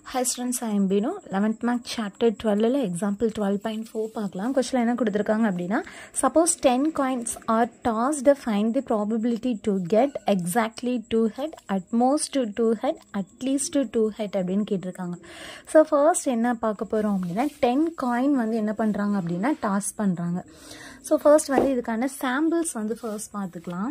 high students I am Bino eleventh mark chapter டுவெல்லில் example twelve point four பார்க்கலாம் question என்ன கொடுத்துருக்காங்க அப்படின்னா suppose ten coins are tossed find the probability to get exactly two head at most two head at least two head அப்படின்னு கேட்டிருக்காங்க so first என்ன பார்க்க போகிறோம் அப்படின்னா டென் காயின் வந்து என்ன பண்ணுறாங்க அப்படின்னா டாஸ் பண்ணுறாங்க ஸோ ஃபர்ஸ்ட் வந்து இதுக்கான சாம்பிள்ஸ் வந்து ஃபர்ஸ்ட் பார்த்துக்கலாம்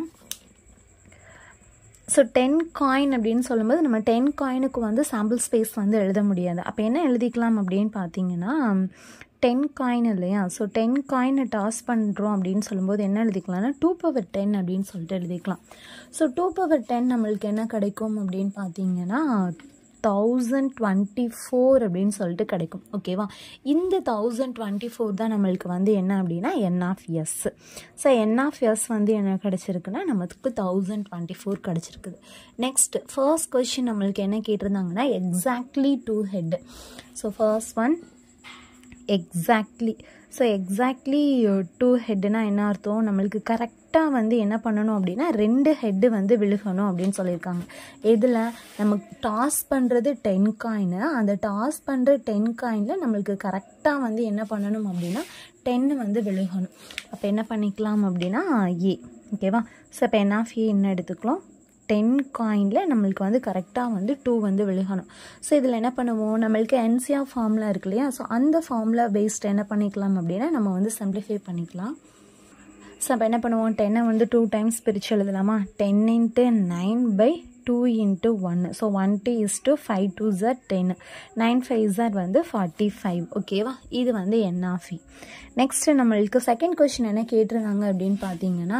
ஸோ டென் காயின் அப்படின்னு சொல்லும்போது நம்ம டென் காயினுக்கு வந்து சாம்பிள் ஸ்பேஸ் வந்து எழுத முடியாது அப்போ என்ன எழுதிக்கலாம் அப்படின்னு பார்த்தீங்கன்னா டென் காயின் இல்லையா ஸோ டென் காயினை டாஸ் பண்ணுறோம் அப்படின்னு சொல்லும்போது என்ன எழுதிக்கலாம்னா டூ பவர் டென் அப்படின்னு சொல்லிட்டு எழுதிக்கலாம் ஸோ டூ பவர் டென் நம்மளுக்கு என்ன கிடைக்கும் அப்படின்னு பார்த்தீங்கன்னா தௌசண்ட் டுவெண்ட்டி ஃபோர் அப்படின்னு சொல்லிட்டு கிடைக்கும் ஓகேவா இந்த தௌசண்ட் டுவெண்ட்டி ஃபோர் தான் நம்மளுக்கு வந்து என்ன அப்படின்னா N of S so N of S வந்து என்ன கிடச்சிருக்குன்னா நமக்கு தௌசண்ட் டுவெண்ட்டி ஃபோர் கிடச்சிருக்குது நெக்ஸ்ட் ஃபர்ஸ்ட் கொஷின் நம்மளுக்கு என்ன கேட்டிருந்தாங்கன்னா exactly two head so first one exactly so exactly two ஹெட்டுனா என்ன அர்த்தம் நம்மளுக்கு கரெக்டாக வந்து என்ன பண்ணணும் அப்படின்னா ரெண்டு ஹெட்டு வந்து விழுகணும் அப்படின்னு சொல்லியிருக்காங்க இதில் நம்ம டாஸ் பண்ணுறது டென் காயினு அந்த டாஸ் பண்ணுற டென் காயினில் நம்மளுக்கு கரெக்டாக வந்து என்ன பண்ணணும் அப்படின்னா டென்னு வந்து விழுகணும் அப்போ என்ன பண்ணிக்கலாம் அப்படின்னா ஏ ஓகேவா ஸோ இப்போ என் ஆஃப் ஏ என்ன எடுத்துக்கலாம் டென் காயினில் நம்மளுக்கு வந்து கரெக்டாக வந்து டூ வந்து விழுகணும் ஸோ இதில் என்ன பண்ணுவோம் நம்மளுக்கு என்சிஆ ஃபார்முலா இருக்கு இல்லையா ஸோ அந்த ஃபார்முலா பேஸ்ட் என்ன பண்ணிக்கலாம் அப்படின்னா நம்ம வந்து சிம்பிளிஃபை பண்ணிக்கலாம் ஸோ அப்போ என்ன பண்ணுவோம் டென்னை வந்து டூ டைம்ஸ் பிரித்து எழுதலாமா ten into nine by two into ஒன்று so one two is two five two ஜார் டென் நைன் ஃபைவ் ஜார் வந்து ஃபார்ட்டி ஃபைவ் ஓகேவா இது வந்து என் ஆஃபி நெக்ஸ்ட்டு நம்மளுக்கு செகண்ட் கொஷின் என்ன கேட்டிருந்தாங்க அப்படின்னு பார்த்தீங்கன்னா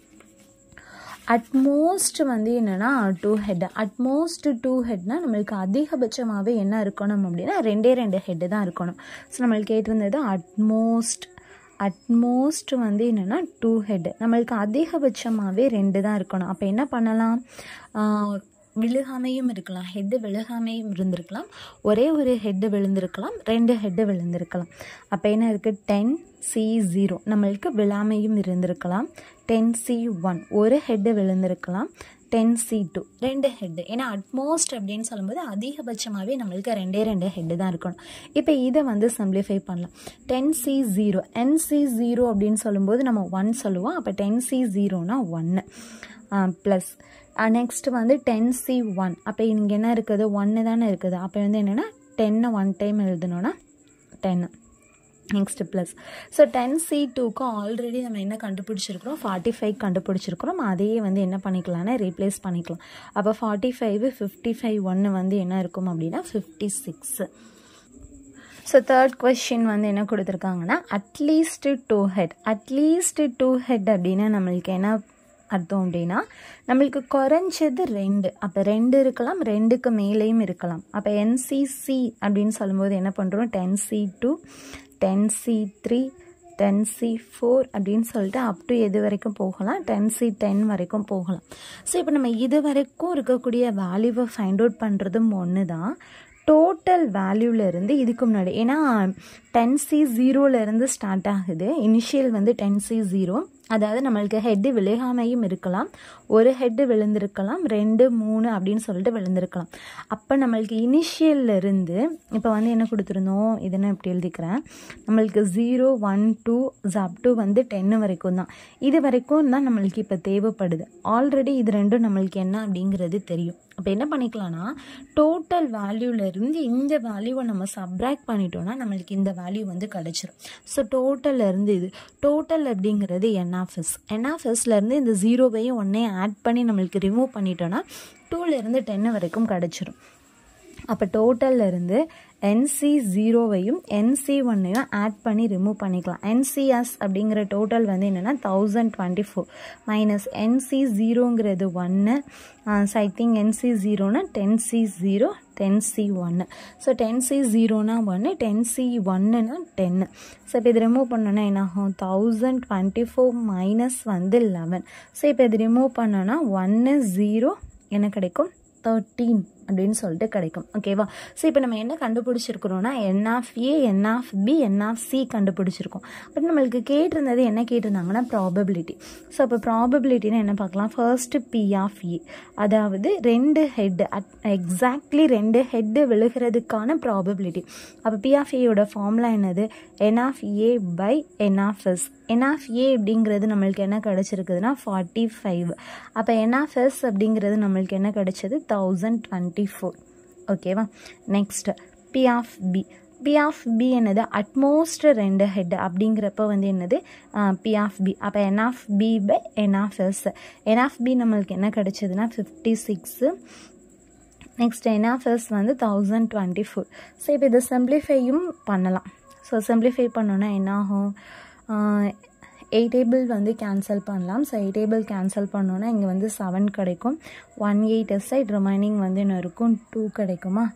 அட்மோஸ்ட் வந்து என்னென்னா டூ ஹெட் அட்மோஸ்ட் டூ ஹெட்னா நம்மளுக்கு அதிகபட்சமாகவே என்ன இருக்கணும் அப்படின்னா ரெண்டே ரெண்டு ஹெட்டு தான் இருக்கணும் ஸோ நம்மளுக்கு கேட்டிருந்தது அட்மோஸ்ட் அட்மோஸ்ட் வந்து என்னென்னா டூ ஹெட் நம்மளுக்கு அதிகபட்சமாகவே ரெண்டு தான் இருக்கணும் அப்போ என்ன பண்ணலாம் விழுகாமையும் இருக்கலாம் ஹெட்டு விழுகாமையும் இருந்திருக்கலாம் ஒரே ஒரு ஹெட்டு விழுந்திருக்கலாம் ரெண்டு ஹெட்டு விழுந்திருக்கலாம் அப்போ என்ன இருக்குது டென் சி ஜீரோ நம்மளுக்கு விழாமையும் இருந்திருக்கலாம் டென் சி ஒன் ஒரு ஹெட்டு விழுந்திருக்கலாம் டென் சி டூ ரெண்டு ஹெட்டு ஏன்னா அட்மோஸ்ட் அப்படின்னு சொல்லும்போது அதிகபட்சமாகவே நம்மளுக்கு ரெண்டே ரெண்டு ஹெட்டு தான் இருக்கணும் இப்போ இதை வந்து சிம்பிளிஃபை பண்ணலாம் ten C zero N C zero அப்படின்னு சொல்லும்போது நம்ம ஒன் சொல்லுவோம் அப்போ டென் சி ஜீரோனா ஒன்று ப்ளஸ் நெக்ஸ்ட் வந்து டென் சி ஒன் அப்போ இங்கே என்ன இருக்குது ஒன்று தானே இருக்குது அப்போ வந்து என்னென்னா டென்னை ஒன் டைம் எழுதணுன்னா ten next plus so ten C டூக்கு ஆல்ரெடி நம்ம என்ன கண்டுபிடிச்சிருக்கிறோம் ஃபார்ட்டி ஃபைவ் கண்டுபிடிச்சிருக்கிறோம் அதையே வந்து என்ன பண்ணிக்கலாம்னா ரீப்ளேஸ் பண்ணிக்கலாம் அப்போ ஃபார்ட்டி ஃபைவ் ஃபிஃப்டி ஃபைவ் ஒன்று வந்து என்ன இருக்கும் அப்படின்னா fifty six so third question வந்து என்ன கொடுத்துருக்காங்கன்னா at least two head at least two head அப்படின்னா நம்மளுக்கு என்ன அர்த்தம் அப்படின்னா நம்மளுக்கு குறைஞ்சது ரெண்டு அப்போ ரெண்டு இருக்கலாம் ரெண்டுக்கு மேலேயும் இருக்கலாம் அப்போ என்சிசி அப்படின்னு சொல்லும்போது என்ன பண்ணுறோம் ten C two ten C three ten C four அப்படின்னு சொல்லிட்டு அப் டு எது வரைக்கும் போகலாம் டென் சி டென் வரைக்கும் போகலாம் ஸோ இப்போ நம்ம இது வரைக்கும் இருக்கக்கூடிய வேல்யூவை ஃபைண்ட் அவுட் பண்ணுறதும் ஒன்று தான் டோட்டல் வேல்யூலேருந்து இதுக்கு முன்னாடி ஏன்னா டென் சி ஜீரோலேருந்து ஸ்டார்ட் ஆகுது இனிஷியல் வந்து டென் சி ஜீரோ அதாவது நம்மளுக்கு ஹெட்டு விழுகாமையும் இருக்கலாம் ஒரு ஹெட்டு விழுந்திருக்கலாம் ரெண்டு மூணு அப்படின்னு சொல்லிட்டு விழுந்திருக்கலாம் அப்போ நம்மளுக்கு இனிஷியல்லேருந்து இப்போ வந்து என்ன கொடுத்துருந்தோம் இது நான் இப்படி எழுதிக்கிறேன் நம்மளுக்கு zero one two up to வந்து டென்னு வரைக்கும் தான் இது வரைக்கும் தான் நம்மளுக்கு இப்போ தேவைப்படுது ஆல்ரெடி இது ரெண்டும் நம்மளுக்கு என்ன அப்படிங்கிறது தெரியும் அப்போ என்ன பண்ணிக்கலாம்னா டோட்டல் வேல்யூலேருந்து இந்த வேல்யூவை நம்ம சப்ராக்ட் பண்ணிட்டோம்னா நம்மளுக்கு இந்த வேல்யூ வந்து கிடச்சிரும் ஸோ டோட்டல்லேருந்து இது டோட்டல் அப்படிங்கிறது என்ஆஃப்எஸ் என்ஆஃப்எஸ்லேருந்து இந்த ஜீரோவையும் ஒன்றே ஆட் பண்ணி நம்மளுக்கு ரிமூவ் பண்ணிட்டோன்னா டூலேருந்து டென்னு வரைக்கும் கிடச்சிரும் அப்போ டோட்டல்லேருந்து என்சி ஜீரோவையும் என்சி ஒன்னையும் ஆட் பண்ணி ரிமூவ் பண்ணிக்கலாம் என்சிஎஸ் அப்படிங்கிற டோட்டல் வந்து என்னென்னா thousand twenty four minus N C ஜீரோங்கிறது ஒன்று ஸோ ஐ திங்க் என்சி ஜீரோனா ten C zero ten C ஒன்று ஸோ டென் சி ஜீரோனா ஒன்று டென் சி ஒன்றுனா டென்னு ஸோ இப்போ இது ரிமூவ் பண்ணோன்னா என்ன ஆகும் தௌசண்ட் டுவெண்ட்டி ஃபோர் மைனஸ் வந்து லெவன் ஸோ இப்போ இது ரிமூவ் பண்ணோன்னா ஒன்று ஜீரோ என்ன கிடைக்கும் தேர்ட்டீன் அப்படின்னு சொல்லிட்டு கிடைக்கும் ஓகேவா ஸோ இப்போ நம்ம என்ன கண்டுபிடிச்சிருக்கிறோம்னா N of A N of B N of C கண்டுபிடிச்சிருக்கோம் பட் நம்மளுக்கு கேட்டிருந்தது என்ன கேட்டிருந்தாங்கன்னா ப்ராபபிலிட்டி ஸோ அப்போ ப்ராபபிலிட்டின்னு என்ன பார்க்கலாம் ஃபர்ஸ்ட்டு பி ஆஃப் ஏ அதாவது ரெண்டு ஹெட்டு அட் எக்ஸாக்ட்லி ரெண்டு ஹெட்டு விழுகிறதுக்கான ப்ராபபிலிட்டி அப்போ பி ஆஃப் ஏயோட ஃபார்முலா என்னது N of A by N of S N of A அப்படிங்கிறது நம்மளுக்கு என்ன கிடச்சிருக்குதுன்னா ஃபார்ட்டி ஃபைவ் அப்போ என் ஆஃப் எஸ் அப்படிங்கிறது நம்மளுக்கு என்ன கிடச்சது தௌசண்ட் டுவெண்ட்டி ஃபோர் ஓகேவா next P of B P of B என்னது அட்மோஸ்ட் ரெண்டு ஹெட் அப்படிங்கிறப்ப வந்து என்னது பி ஆஃப் பி அப்போ N of B by N of S N of B நம்மளுக்கு என்ன கிடச்சதுன்னா fifty six next N of S வந்து தௌசண்ட் டுவெண்ட்டி ஃபோர் ஸோ இப்போ இதை சிம்பிளிஃபையும் பண்ணலாம் ஸோ சிம்பிளிஃபை பண்ணோன்னா என்ன ஆகும் எயிட் டேபிள் வந்து கேன்சல் பண்ணலாம் ஸோ எயிட் டேபிள் கேன்சல் பண்ணோன்னா இங்கே வந்து செவன் கிடைக்கும் ஒன் எயிட் சைட் ரிமைனிங் வந்து என்ன இருக்கும் டூ கிடைக்குமா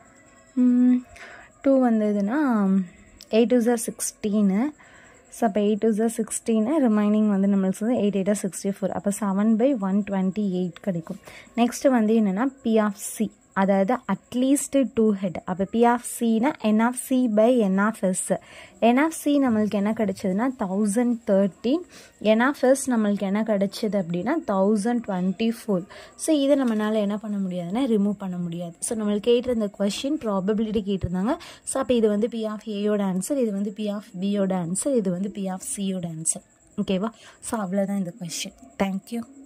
டூ வந்ததுன்னா எயிட் டூ ஜார் சிக்ஸ்டீனு ஸோ அப்போ எயிட் டூ ஜார் சிக்ஸ்டீனு ரிமைனிங் வந்து நம்மளுக்கு வந்து எயிட் எயிட்டாக சிக்ஸ்டி ஃபோர் அப்போ seven by one twenty eight கிடைக்கும் நெக்ஸ்ட்டு வந்து என்னென்னா பி ஆஃப் சி அதாவது அட்லீஸ்ட்டு டூ ஹெட் அப்போ பி ஆஃப் சினா N of C by N of S N of C நம்மளுக்கு என்ன கிடச்சதுன்னா thousand thirteen N of S நம்மளுக்கு என்ன கிடச்சிது அப்படின்னா தௌசண்ட் டுவெண்ட்டி ஃபோர் ஸோ இதை நம்மளால் என்ன பண்ண முடியாதுன்னா ரிமூவ் பண்ண முடியாது ஸோ நம்மளுக்கு கேட்டிருந்த கொஷின் ப்ராபபிலிட்டி கேட்டிருந்தாங்க ஸோ அப்போ இது வந்து பி ஆஃப் ஏயோட ஆன்சர் இது வந்து பி ஆஃப் பியோட ஆன்சர் இது வந்து பி ஆஃப் சியோட ஆன்சர் ஓகேவா ஸோ அவ்வளோதான் இந்த கொஷின் தேங்க்யூ